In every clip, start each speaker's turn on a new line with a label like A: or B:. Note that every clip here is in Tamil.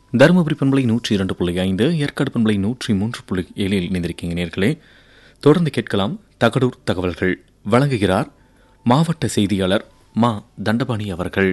A: தருமபுரி பண்பலை நூற்றி இரண்டு புள்ளி ஐந்து ஏற்காடு பண்பலை நூற்றி மூன்று புள்ளி ஏழில் இணைந்திருக்கீங்க நேர்களே தொடர்ந்து கேட்கலாம் தகடூர் தகவல்கள் வழங்குகிறார் மாவட்ட செய்தியாளர் மா தண்டபாணி அவர்கள்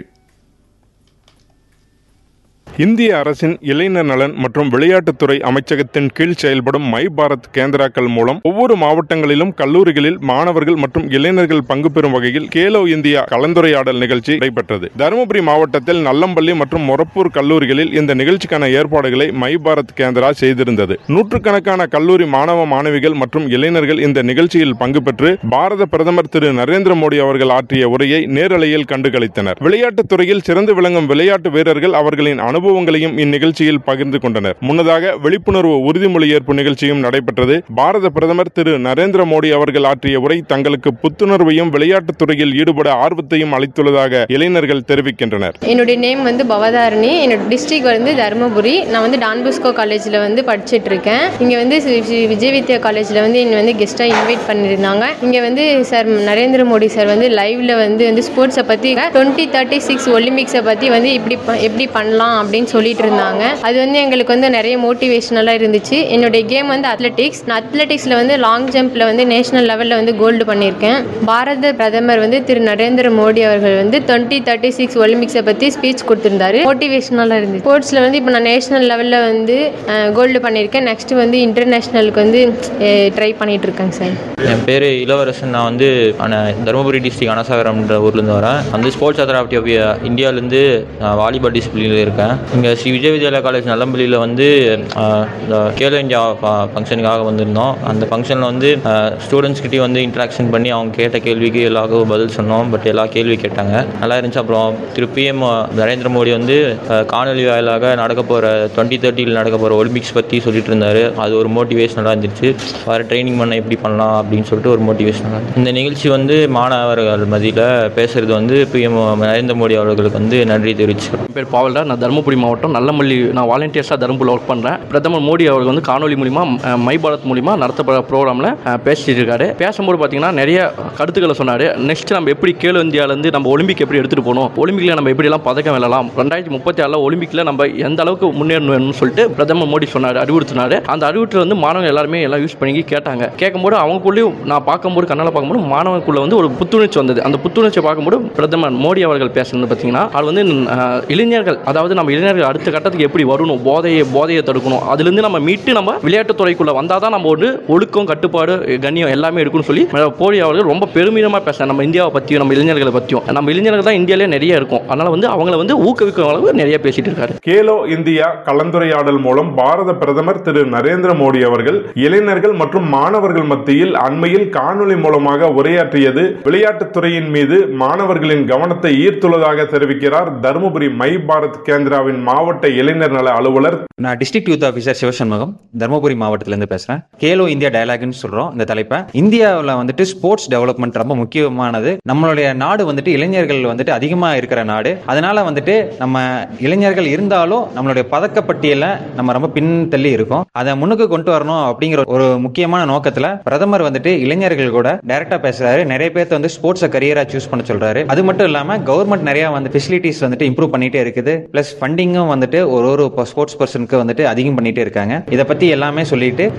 B: இந்திய அரசின் இளைஞர் நலன் மற்றும் விளையாட்டுத்துறை அமைச்சகத்தின் கீழ் செயல்படும் மை பாரத் கேந்திராக்கள் மூலம் ஒவ்வொரு மாவட்டங்களிலும் கல்லூரிகளில் மாணவர்கள் மற்றும் இளைஞர்கள் பங்கு பெறும் வகையில் கேலோ இந்தியா கலந்துரையாடல் நிகழ்ச்சி நடைபெற்றது தருமபுரி மாவட்டத்தில் நல்லம்பள்ளி மற்றும் மொரப்பூர் கல்லூரிகளில் இந்த நிகழ்ச்சிக்கான ஏற்பாடுகளை மை பாரத் கேந்திரா செய்திருந்தது நூற்றுக்கணக்கான கல்லூரி மாணவ மாணவிகள் மற்றும் இளைஞர்கள் இந்த நிகழ்ச்சியில் பங்கு பெற்று பாரத பிரதமர் திரு நரேந்திர மோடி அவர்கள் ஆற்றிய உரையை நேரலையில் கண்டுகளித்தனர் விளையாட்டுத் துறையில் சிறந்து விளங்கும் விளையாட்டு வீரர்கள் அவர்களின் அனுபவங்களையும் இந்நிகழ்ச்சியில் பகிர்ந்து கொண்டனர் முன்னதாக விழிப்புணர்வு உறுதிமொழி ஏற்பு நிகழ்ச்சியும் நடைபெற்றது பாரத பிரதமர் திரு நரேந்திர மோடி அவர்கள் ஆற்றிய உரை தங்களுக்கு புத்துணர்வையும் விளையாட்டுத் துறையில் ஈடுபட ஆர்வத்தையும் அளித்துள்ளதாக இளைஞர்கள் தெரிவிக்கின்றனர்
C: என்னுடைய நேம் வந்து பவதாரணி என்னோட டிஸ்ட்ரிக்ட் வந்து தருமபுரி நான் வந்து டான்புஸ்கோ காலேஜில் வந்து படிச்சுட்டு இருக்கேன் இங்கே வந்து ஸ்ரீ ஸ்ரீ விஜய் வித்யா காலேஜில் வந்து என்னை வந்து கெஸ்ட்டாக இன்வைட் பண்ணியிருந்தாங்க இங்கே வந்து சார் நரேந்திர மோடி சார் வந்து லைவ்ல வந்து வந்து ஸ்போர்ட்ஸை பற்றி டுவெண்ட்டி தேர்ட்டி சிக்ஸ் ஒலிம்பிக்ஸை பற்றி வந்து இப்படி ப- எப்படி பண்ணலாம் அப்படின்னு சொல்லிட்டு இருந்தாங்க அது வந்து எங்களுக்கு வந்து நிறைய மோட்டிவேஷனலாக இருந்துச்சு என்னுடைய கேம் வந்து அத்லெட்டிக்ஸ் நான் அத்லெட்டிக்ஸில் வந்து லாங் ஜம்பில் வந்து நேஷனல் லெவலில் வந்து கோல்டு பண்ணியிருக்கேன் பாரத பிரதமர் வந்து திரு நரேந்திர மோடி அவர்கள் வந்து டுவெண்ட்டி தேர்ட்டி சிக்ஸ் ஒலிம்பிக்ஸை பற்றி ஸ்பீச் கொடுத்துருந்தாரு மோட்டிவேஷனலாக இருந்துச்சு ஸ்போர்ட்ஸில் வந்து இப்போ நான் நேஷனல் லெவலில் வந்து கோல்டு பண்ணியிருக்கேன் நெக்ஸ்ட் வந்து இன்டர்நேஷ்னலுக்கு வந்து ட்ரை பண்ணிட்டு இருக்கேன் சார்
D: என் பேர் இளவரசன் நான் வந்து அன- தருமபுரி டிஸ்ட்ரிக் அனசாகரம்ன்ற ஊர்லேருந்து வரேன் வந்து ஸ்போர்ட்ஸ் அத்தாரிட்டி ஆஃப் இந்தியாவிலேருந்து நான் வாலிபால் டிசிப்ளினில் இருக்கேன் இங்கே ஸ்ரீ விஜய் வித்யாலயா காலேஜ் நல்லம்பள்ளியில் வந்து ஆஹ், இந்த கேலோ இந்தியா ஃபங்க்ஷனுக்காக வந்திருந்தோம் அந்த ஃபங்க்ஷனில் வந்து ஸ்டூடெண்ட்ஸ் கிட்டே வந்து இன்ட்ராக்ஷன் பண்ணி அவங்க கேட்ட கேள்விக்கு எல்லாருக்கும் பதில் சொன்னோம் பட் எல்லா கேள்வி கேட்டாங்க நல்லா இருந்துச்சு அப்புறம் திரு பிஎம் நரேந்திர மோடி வந்து ஆஹ், காணொலி வாயிலாக நடக்க போகிற டுவெண்ட்டி தேர்ட்டியில் நடக்க போகிற ஒலிம்பிக்ஸ் பற்றி சொல்லிட்டு இருந்தாரு அது ஒரு மோட்டிவேஷனலாக இருந்துச்சு வர ட்ரைனிங் பண்ண எப்படி பண்ணலாம் அப்படின்னு சொல்லிட்டு ஒரு மோட்டிவேஷனலாக இந்த நிகழ்ச்சி வந்து மாணவர்கள் மத்தியில் பேசுறது வந்து பிஎம் நரேந்திர மோடி அவர்களுக்கு வந்து நன்றி தெரிவிச்சுக்கிறோம்
E: என் பேர் பாவல்டா நான் தருமபுரி மாவட்டம் நல்லமல்லி நான் வாலண்டியர்ஸாக தருமபுரியில் ஒர்க் பண்ணுறேன் பிரதமர் மோடி அவர்கள் வந்து காணொலி மூலிமா அஹ், மை பாரத் மூலிமா நடத்தப்படுற ப்ரோக்ராமில் பேசிட்டு இருக்காரு பேசும்போது பார்த்தீங்கன்னா நிறைய கருத்துக்களை சொன்னார் நெக்ஸ்ட் நம்ம எப்படி கேலோ இந்தியாவிலேருந்து நம்ம ஒலிம்பிக் எப்படி எடுத்துகிட்டு போகணும் ஒலிம்பிக்கில் நம்ம எப்படிலாம் பதக்கம் வெல்லலாம் ரெண்டாயிரத்தி முப்பத்தி ஆறில் ஒலிம்பிக்கில் நம்ம எந்த அளவுக்கு முன்னேறணும்னு சொல்லிட்டு பிரதமர் மோடி சொன்னார் அறிவுறுத்தினார் அந்த அறிவுறுத்தல் வந்து மாணவர்கள் எல்லாருமே எல்லாம் யூஸ் பண்ணி கேட்டாங்க கேட்கும்போது அவங்களுக்குள்ளேயும் நான் பார்க்கும்போது கண்ணால் பார்க்கும்போது மாணவனுக்குள்ள வந்து ஒரு புத்துணர்ச்சி வந்தது அந்த புத்துணர்ச்சியை பார்க்கும்போது பிரதமர் மோடி அவர்கள் பேசுனது பார்த்தீங்கன்னா அது வந்து அஹ், இளைஞர்கள் அதாவது நம்ம இளைஞர்கள் அடுத்த கட்டத்துக்கு எப்படி வரணும் போதையை போதையை தடுக்கணும் அதுலேருந்து நம்ம மீட்டு நம்ம விளையாட்டுத் துறைக்குள்ள வந்தால் தான் நம்ம வந்து ஒழுக்கம் கட்டுப்பாடு கண்ணியம் எல்லாமே இருக்குன்னு சொல்லி மோடி அவர்கள் ரொம்ப பெருமிதமாக பேசுறாங்க நம்ம இந்தியாவை பற்றியும் நம்ம இளைஞர்களை பற்றியும் நம்ம இளைஞர்கள் தான் இந்தியாவிலே நிறைய இருக்கும் அதனால வந்து அவங்கள வந்து ஊக்குவிக்கும் அளவு நிறைய பேசிட்டு இருக்காரு
B: கேலோ இந்தியா கலந்துரையாடல் மூலம் பாரத பிரதமர் திரு நரேந்திர மோடி அவர்கள் இளைஞர்கள் மற்றும் மாணவர்கள் மத்தியில் அண்மையில் காணொலி மூலமாக உரையாற்றியது விளையாட்டுத் துறையின் மீது மாணவர்களின் கவனத்தை ஈர்த்துள்ளதாக தெரிவிக்கிறார் தருமபுரி மை பாரத் கேந்திராவின் மாவட்ட இளைஞர் நல அலுவலர்
F: நான் district youth officer Sivashanmugam Dharmapuri மாவட்டத்திலேருந்து பேசுகிறேன் கேலோ இந்தியா டயலாக்னு சொல்கிறோம் இந்த தலைப்பை இந்தியாவில் வந்துட்டு ஸ்போர்ட்ஸ் டெவலப்மெண்ட் ரொம்ப முக்கியமானது நம்மளுடைய நாடு வந்துட்டு இளைஞர்கள் வந்துட்டு அதிகமாக இருக்கிற நாடு அதனால வந்துட்டு நம்ம இளைஞர்கள் இருந்தாலும் நம்மளுடைய பதக்கப்பட்டியலில் நம்ம ரொம்ப பின்தள்ளி இருக்கோம் அதை முன்னுக்கு கொண்டு வரணும் அப்படிங்கிற ஒரு முக்கியமான நோக்கத்தில் பிரதமர் வந்துட்டு இளைஞர்கள் கூட டைரக்டாக பேசுறாரு நிறைய பேர்த்த வந்து ஸ்போர்ட்ஸை கரியராக சூஸ் பண்ண சொல்றாரு அது மட்டும் இல்லாமல் கவர்மெண்ட் நிறைய வந்து ஃபெசிலிட்டிஸ் வந்துட்டு இம்ப்ரூவ் பண்ணிட்டே இருக்குது ப்ளஸ் ஃபண்டிங்கும் வந்துட்டு ஒரு ஒரு ஸ்போர்ட்ஸ் பர்சனுக்கு வந்துட்டு அதிகம் பண்ணிட்டே இருக்காங்க இதை பற்றி எல்லாமே சொல்லிட்டு